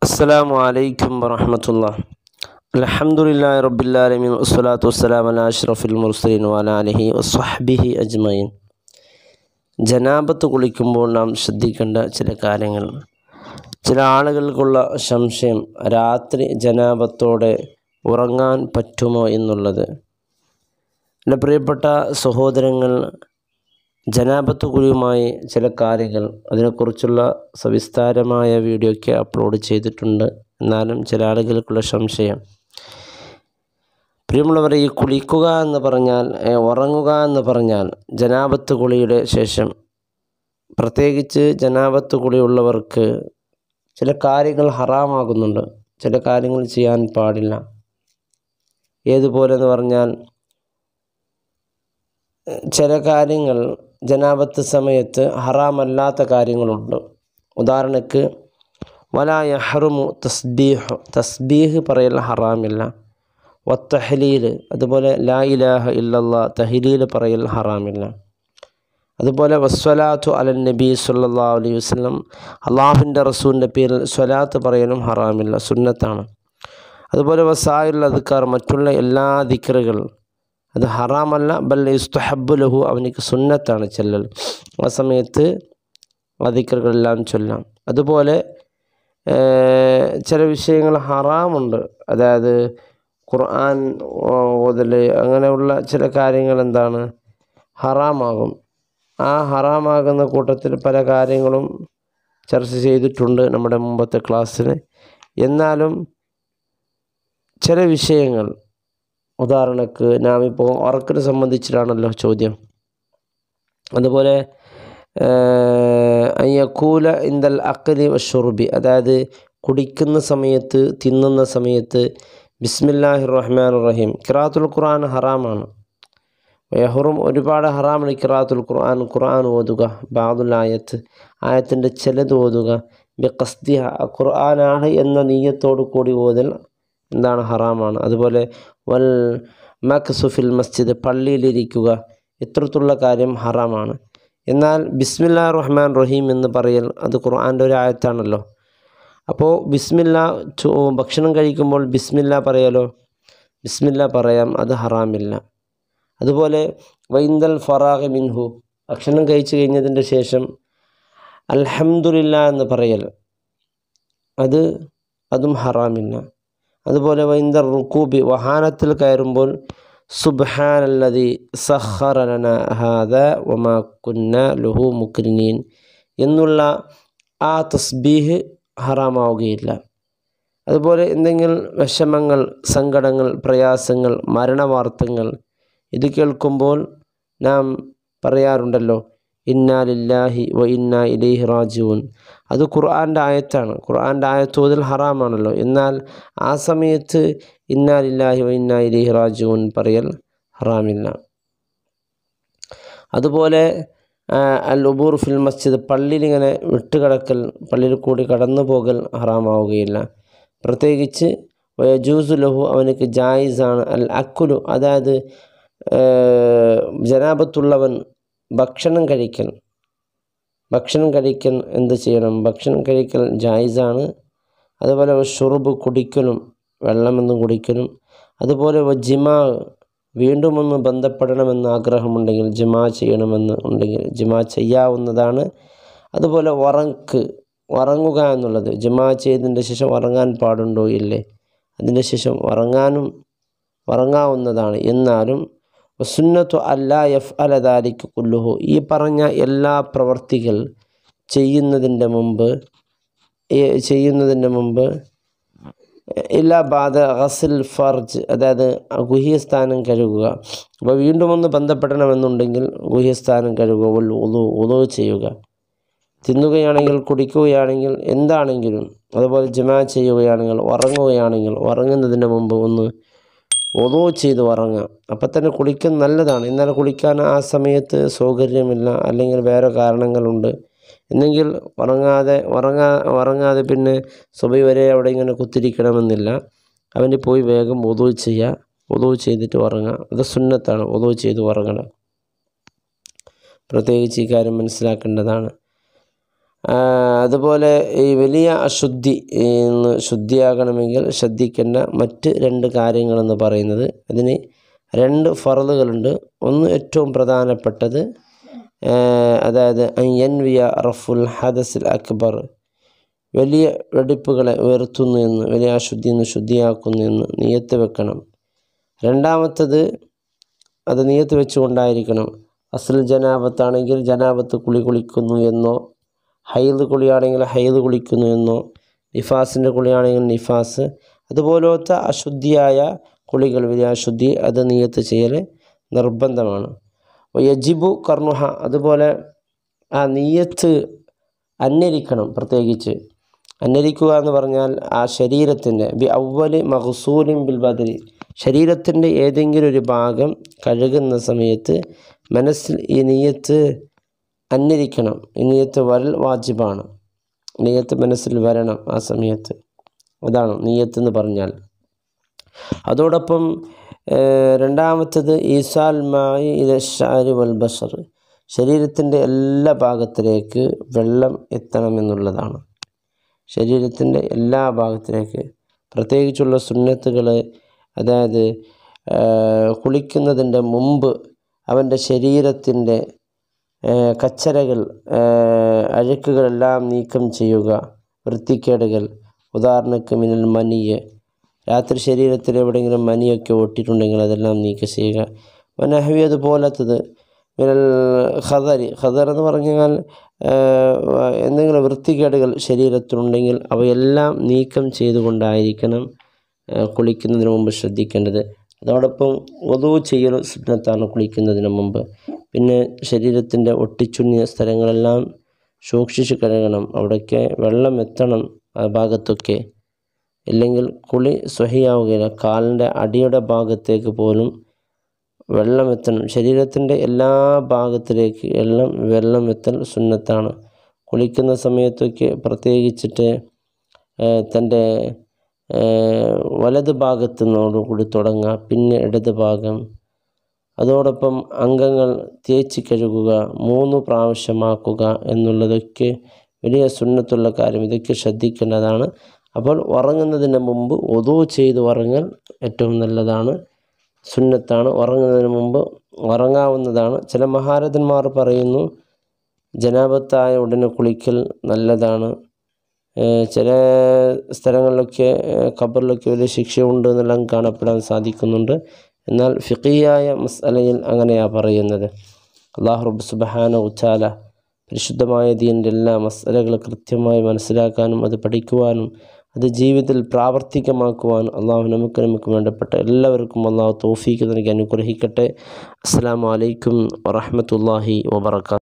السلام عليكم ورحمة الله الحمد لله رب العالمين والصلاة والسلام على أشرف المرسلين وعلى آله وصحبه أجمعين ജനാപത്ത് കുളിക്കുമ്പോൾ നാം ശ്രദ്ധിക്കേണ്ട ചില കാര്യങ്ങൾ ചില ആളുകൾക്കുള്ള സംശയം രാത്രി ജനാപത്തോടെ ഉറങ്ങാൻ പറ്റുമോ എന്നുള്ളത് എൻ്റെ പ്രിയപ്പെട്ട സഹോദരങ്ങൾ ജനാപത്ത് കുഴിയുമായി ചില കാര്യങ്ങൾ അതിനെക്കുറിച്ചുള്ള സവിസ്താരമായ വീഡിയോ ഒക്കെ അപ്ലോഡ് ചെയ്തിട്ടുണ്ട് എന്നാലും ചില ആളുകൾക്കുള്ള സംശയം പ്രിയമുള്ളവരെ ഈ കുളിക്കുക എന്ന് പറഞ്ഞാൽ ഏ, ഉറങ്ങുക എന്ന് പറഞ്ഞാൽ ജനാപത്ത് കുളിയുടെ ശേഷം പ്രത്യേകിച്ച് ജനാപത്ത് കുളിയുള്ളവർക്ക് ചില കാര്യങ്ങൾ ഹറാമാകുന്നുണ്ട് ചില കാര്യങ്ങൾ ചെയ്യാൻ പാടില്ല ഏതുപോലെ എന്ന് പറഞ്ഞാൽ ചില കാര്യങ്ങൾ ജനാപത്ത് സമയത്ത് ഹറാമല്ലാത്ത കാര്യങ്ങളുണ്ട് ഉദാഹരണക്ക് വല യഹ്റുമു തസ്ബീഹ് തസ്ബീഹ് പറയൽ ഹറാമില്ല വത്തഹലീൽ അതുപോലെ ലാ ഇലാഹ ഇല്ലല്ലാ തഹലീൽ പറയൽ ഹറാമില്ല അതുപോലെ വസ്വലാത്തു അലൻ നബി സല്ലാ അലൈഹി വസ്ലം അള്ളാഹുവിൻ്റെ റസൂലിൻ്റെ പേരിൽ സ്വലാത്ത് പറയലും ഹറാമില്ല സുന്നത്താണ് അതുപോലെ വസായുള്ള അധികാർ മറ്റുള്ള എല്ലാ ദിക്കറുകൾ അത് ഹറാമല്ല ബൽ ഇസ്തുഹബ്ബു ലഹു അവനിക്ക് സുന്നത്താണ് ചെല്ലൽ ആ സമയത്ത് ആ ദിക്കറുകളെല്ലാം ചൊല്ലാം അതുപോലെ ഏർ, ചില വിഷയങ്ങൾ ഹറാമുണ്ട് അതായത് ഖുർആൻ ഓതൽ അങ്ങനെയുള്ള ചില കാര്യങ്ങൾ എന്താണ് ഹറാമാകും ആ ഹറാമാകുന്ന കൂട്ടത്തിൽ പല കാര്യങ്ങളും ചർച്ച ചെയ്തിട്ടുണ്ട് നമ്മുടെ മുമ്പത്തെ ക്ലാസ്സിൽ എന്നാലും ചില വിഷയങ്ങൾ ഉദാഹരണക്ക് നാം ഇപ്പോൾ ഉറക്കിനെ സംബന്ധിച്ചിട്ടാണല്ലോ ചോദ്യം അതുപോലെ അയ്യക്കൂല ഇന്ദൽ അക്കലി വഷുറുബി അതായത് കുടിക്കുന്ന സമയത്ത് തിന്നുന്ന സമയത്ത് ബിസ്മില്ലാഹി റഹ്മാൻ റഹീം കിറാത്തുൽ ഖുർആൻ ഹറാമാണ് യഹുറും ഒരുപാട് ഹറാമാണ് കിറാത്തുൽ ഖുർആൻ ഖുർആൻ ഓതുക ബാദുൽ ആയത്ത് ആയത്തിൻ്റെ ചിലത് ഓതുക ബി കസ്തിഹ ഖുർആനാണ് എന്ന നീയത്തോടു കൂടി ഓതൽ എന്താണ് ഹറാമാണ് അതുപോലെ വൽ മക്സുഫിൽ മസ്ജിദ് പള്ളിയിലിരിക്കുക ഇത്തരത്തിലുള്ള കാര്യം ഹറാമാണ് എന്നാൽ ബിസ്മില്ലാ റഹ്മാൻ റഹീം എന്ന് പറയൽ അത് ഖുർആൻ്റെ ഒരു ആയത്താണല്ലോ അപ്പോൾ ബിസ്മില്ല ചോ- ഭക്ഷണം കഴിക്കുമ്പോൾ ബിസ്മില്ല പറയാലോ ബിസ്മില്ല പറയാം അത് ഹറാമില്ല അതുപോലെ വൈന്ദൽ ഫറാഖ് മിൻഹു ഭക്ഷണം കഴിച്ചു കഴിഞ്ഞതിൻ്റെ ശേഷം അൽഹംദുലില്ല എന്ന് പറയൽ അത് അതും ഹറാമില്ല അതുപോലെ വൈന്ദർ റുക്കൂബി വഹാനത്തിൽ കയറുമ്പോൾ സുബ്ഹാനല്ലതി സഹറലന ഹാദ വമാ കുന്ന ലുഹു മുക്രിനീൻ എന്നുള്ള ആ തസ്ബീഹ് ഹറാമാവുകയില്ല അതുപോലെ എന്തെങ്കിലും വിഷമങ്ങൾ സങ്കടങ്ങൾ പ്രയാസങ്ങൾ മരണവാർത്തകൾ ഇത് കേൾക്കുമ്പോൾ നാം പറയാറുണ്ടല്ലോ ഇന്നാലില്ലാഹി വ ഇന്നാ ഇലൈഹി റാജിഊൻ അത് ഖുർആൻ്റെ ആയത്താണ് ഖുർആൻ്റെ ആയത്തോതിൽ ഹറാമാണല്ലോ എന്നാൽ ആ സമയത്ത് ഇന്നാലില്ലാഹി വ ഇന്നാ ഇലൈഹി റാജിഊൻ പറയൽ ഹറാമില്ല അതുപോലെ ആ, അൽ ഉബൂർ ഫിൽ മസ്ജിദ് പള്ളിയിൽ ഇങ്ങനെ വിട്ടുകിടക്കൽ പള്ളിയിൽ കൂടി കടന്നു പോകൽ ഹറാമാവുകയില്ല പ്രത്യേകിച്ച് വയജൂസു ലഹു അവനക്ക് ജായിസാണ് അൽ അക്കുലു അതായത് ഏർ, ജനാപത്തുള്ളവൻ ഭക്ഷണം കഴിക്കൽ ഭക്ഷണം കഴിക്കൽ എന്ത് ചെയ്യണം ഭക്ഷണം കഴിക്കൽ ജായിസാണ് അതുപോലെ ഷുറുബ് കുടിക്കലും വെള്ളമെന്ന് കുടിക്കലും അതുപോലെ ജിമാ വീണ്ടും ഒന്ന് ബന്ധപ്പെടണമെന്ന് ആഗ്രഹമുണ്ടെങ്കിൽ ജിമാ ചെയ്യണമെന്ന് ഉണ്ടെങ്കിൽ ജിമാ ചെയ്യാവുന്നതാണ് അതുപോലെ ഉറക്ക് ഉറങ്ങുക എന്നുള്ളത് ജിമാ ചെയ്തതിൻ്റെ ശേഷം ഉറങ്ങാൻ പാടുണ്ടോ ഇല്ലേ അതിൻ്റെ ശേഷം ഉറങ്ങാനും ഉറങ്ങാവുന്നതാണ് എന്നാലും സുന്നത്തു അല്ലാ എഫ് അലദാലിക്ക് കുല്ലുഹു ഈ പറഞ്ഞ എല്ലാ പ്രവർത്തികൾ ചെയ്യുന്നതിൻ്റെ മുമ്പ് ഈ ചെയ്യുന്നതിൻ്റെ മുമ്പ് ഇല്ല ബാധ ഗസിൽ ഫർജ് അതായത് ഗുഹ്യസ്ഥാനം കഴുകുക അപ്പോൾ വീണ്ടും ഒന്ന് ബന്ധപ്പെടണമെന്നുണ്ടെങ്കിൽ ഗുഹ്യസ്ഥാനം കഴുകുക ഉളു ഉളു ചെയ്യുക തിന്നുകയാണെങ്കിൽ കുടിക്കുകയാണെങ്കിൽ എന്താണെങ്കിലും അതുപോലെ ജമാ ചെയ്യുകയാണെങ്കിൽ ഉറങ്ങുകയാണെങ്കിൽ ഉറങ്ങുന്നതിന് മുമ്പ് ഒന്ന് ഒതോ ചെയ്ത് ഉറങ്ങുക അപ്പം തന്നെ കുളിക്കാൻ നല്ലതാണ് എന്നാൽ കുളിക്കാൻ ആ സമയത്ത് സൗകര്യമില്ല അല്ലെങ്കിൽ വേറെ കാരണങ്ങളുണ്ട് എന്നെങ്കിൽ ഉറങ്ങാതെ ഉറങ്ങാ ഉറങ്ങാതെ പിന്നെ സുബൈ വരെ അവിടെ ഇങ്ങനെ കുത്തിരിക്കണമെന്നില്ല അവന് പോയി വേഗം ഒതു ചെയ്യുക ഒതു ചെയ്തിട്ട് ഉറങ്ങുക അത് സുന്നത്താണ് ഒതു ചെയ്ത് ഉറങ്ങണം പ്രത്യേകിച്ച് ഈ കാര്യം മനസ്സിലാക്കേണ്ടതാണ് ആ, അതുപോലെ ഈ വലിയ അശുദ്ധി ഈ ന്ന് ശുദ്ധിയാകണമെങ്കിൽ ശ്രദ്ധിക്കേണ്ട മറ്റ് രണ്ട് കാര്യങ്ങളെന്ന് പറയുന്നത് അതിന് രണ്ട് ഫറലുകളുണ്ട് ഒന്ന് ഏറ്റവും പ്രധാനപ്പെട്ടത് ആ, അതായത് അയ്യൻവിയ റഫുൽ ഹദസിൽ അക്ബർ വലിയ വെടിപ്പുകളെ ഉയർത്തുന്നു എന്ന് വലിയ അശുദ്ധിയിൽ നിന്ന് ശുദ്ധിയാക്കുന്നു എന്ന് നിയത്ത് വെക്കണം രണ്ടാമത്തത് അത് നിയത്ത് വെച്ചുകൊണ്ടായിരിക്കണം അസൽ ജനാപത്താണെങ്കിൽ ജനാപത്ത് കുളി കുളിക്കുന്നു എന്നോ ഹൈദ് കുളിയാണെങ്കിൽ ഹൈദ് കുളിക്കുന്നു എന്നോ നിഫാസിൻ്റെ കുളിയാണെങ്കിൽ നിഫാസ് അതുപോലത്തെ അശുദ്ധിയായ കുളികൾ വലിയ അശുദ്ധി അത് നിയത്ത് ചെയ്യൽ നിർബന്ധമാണ് യജിബു കർണുഹ അതുപോലെ ആ നീയത്ത് അന്വരിക്കണം പ്രത്യേകിച്ച് അന്വരിക്കുക എന്ന് പറഞ്ഞാൽ ആ ശരീരത്തിൻ്റെ ബി അവല് മഹസൂലിൻ ബിൽ ബദരി ശരീരത്തിൻ്റെ ഏതെങ്കിലും ഒരു ഭാഗം കഴുകുന്ന സമയത്ത് മനസ്സിൽ ഈ നീയത്ത് അന്വരിക്കണം ഈ നീയത്ത് വരൽ വാജിബാണ് നീയത്ത് മനസ്സിൽ വരണം ആ സമയത്ത് അതാണ് നീയത്ത് എന്ന് പറഞ്ഞാൽ അതോടൊപ്പം ഏഹ്, രണ്ടാമത്തത് ഈസാൽ മായി ഇലഷാരി വൽ ബഷർ ശരീരത്തിൻ്റെ എല്ലാ ഭാഗത്തിലേക്ക് വെള്ളം എത്തണമെന്നുള്ളതാണ് ശരീരത്തിൻ്റെ എല്ലാ ഭാഗത്തിലേക്ക് പ്രത്യേകിച്ചുള്ള സുന്നത്തുകൾ അതായത് ഏഹ്, കുളിക്കുന്നതിൻ്റെ മുമ്പ് അവൻ്റെ ശരീരത്തിൻ്റെ ഏഹ്, കച്ചരകൾ ഏഹ്, അഴുക്കുകളെല്ലാം നീക്കം ചെയ്യുക വൃത്തിക്കേടുകൾ ഉദാഹരണക്ക് മിനൽ മനിയ് രാത്രി ശരീരത്തിൽ എവിടെയെങ്കിലും മനിയൊക്കെ ഒട്ടിയിട്ടുണ്ടെങ്കിൽ അതെല്ലാം നീക്കം ചെയ്യുക വനഹവി അതുപോലത്തത് മിനൽ ഖദരി ഖദർ എന്ന് പറഞ്ഞാൽ ഏഹ്, എന്തെങ്കിലും വൃത്തികേടുകൾ ശരീരത്തിലുണ്ടെങ്കിൽ അവയെല്ലാം നീക്കം ചെയ്തുകൊണ്ടായിരിക്കണം ഏഹ്, കുളിക്കുന്നതിന് മുമ്പ് ശ്രദ്ധിക്കേണ്ടത് അതോടൊപ്പം വധു ചെയ്യൽ സുന്നത്താണ് കുളിക്കുന്നതിന് മുമ്പ് പിന്നെ ശരീരത്തിൻ്റെ ഒട്ടിച്ചുണ്ണിയ സ്ഥലങ്ങളെല്ലാം സൂക്ഷിച്ച് കഴുകണം അവിടേക്ക് വെള്ളം എത്തണം ആ ഭാഗത്തൊക്കെ ഇല്ലെങ്കിൽ കുളി സ്വഹിയാവുകയില്ല കാലിൻ്റെ അടിയുടെ ഭാഗത്തേക്ക് പോലും വെള്ളം എത്തണം ശരീരത്തിൻ്റെ എല്ലാ ഭാഗത്തിലേക്ക് എല്ലാം വെള്ളം എത്തൽ സുന്നത്താണ് കുളിക്കുന്ന സമയത്തൊക്കെ പ്രത്യേകിച്ചിട്ട് ഏഹ്, തൻ്റെ ഏഹ്, വലത് ഭാഗത്തു നിന്നോടുകൂടി തുടങ്ങുക പിന്നെ ഇടത് ഭാഗം അതോടൊപ്പം അംഗങ്ങൾ തേച്ച് കഴുകുക മൂന്ന് പ്രാവശ്യമാക്കുക എന്നുള്ളതൊക്കെ വലിയ സുന്നത്തുള്ള കാര്യം ഇതൊക്കെ ശ്രദ്ധിക്കേണ്ടതാണ് അപ്പോൾ ഉറങ്ങുന്നതിന് മുമ്പ് ഒതു ചെയ്ത് ഉറങ്ങൽ ഏറ്റവും നല്ലതാണ് സുന്നത്താണ് ഉറങ്ങുന്നതിന് മുമ്പ് ഉറങ്ങാവുന്നതാണ് ചില മഹാരഥന്മാർ പറയുന്നു ജനാപത്തായ ഉടനെ കുളിക്കൽ നല്ലതാണ് ഏഹ് ചില സ്ഥലങ്ങളിലൊക്കെ ഏഹ് ഖബറിലൊക്കെ വലിയ ശിക്ഷയുണ്ട് എന്നെല്ലാം കാണപ്പെടാൻ സാധിക്കുന്നുണ്ട് എന്നാൽ ഫിഖിയായ മസ്അലയിൽ അങ്ങനെയാണ് പറയുന്നത് അള്ളാഹു റബ്ബ് സുബഹാന ഉച്ചാല പരിശുദ്ധമായ ദീൻ്റെ എല്ലാ മസലകൾ കൃത്യമായി മനസ്സിലാക്കാനും അത് പഠിക്കുവാനും അത് ജീവിതത്തിൽ പ്രാവർത്തികമാക്കുവാനും അള്ളാഹു നമുക്ക് നമുക്ക് വേണ്ടപ്പെട്ട എല്ലാവർക്കും അള്ളാഹു തോഫീക്ക് നൽകി അനുഗ്രഹിക്കട്ടെ അസ്സാം വലൈക്കും വറഹമത്തല്ലാഹി വബർക്കാത്തു